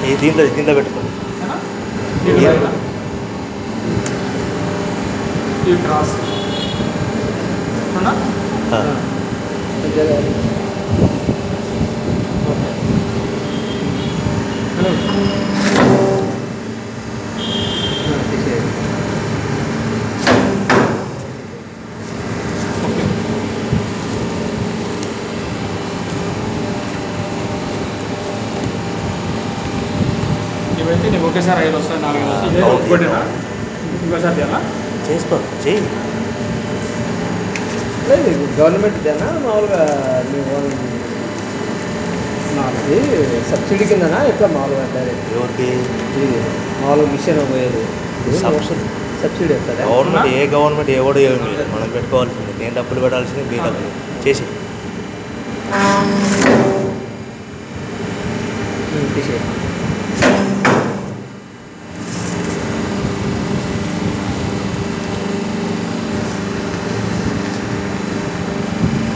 ఈ దీంట్లో దీంట్లో పెట్టుకోండి ఏనా? దీంట్లో ఏ- పెడతా. ఈ క్రాస్ అవునా? ఆ. ఓకే. హలో. ఓకే. ఇవైతే నీకు ఒకేసారి ఐదు వస్తాయి నాలుగు వస్తాయి ఇదే అవును. ఒకటేనా ఇంకోసారి చేయాలా చేసుకో చెయ్యి లేదు గవర్నమెంట్ ఇదేనా మామూలుగా మీ ఓన్ ఇది సబ్సిడీ కిందనా ఎట్లా మామూలుగా డైరెక్ట్ ఎవరికి ఇది మామూలుగా మిషన్ పోయేది సబ్సిడీ సబ్సిడీ వస్తుందా గవర్నమెంట్ ఏ గవర్నమెంట్ ఎవడు ఏమి లేదు మనం పెట్టుకోవాల్సింది నేను డబ్బులు పెట్టాల్సింది మీ డబ్బులు చేసి తీసేయండి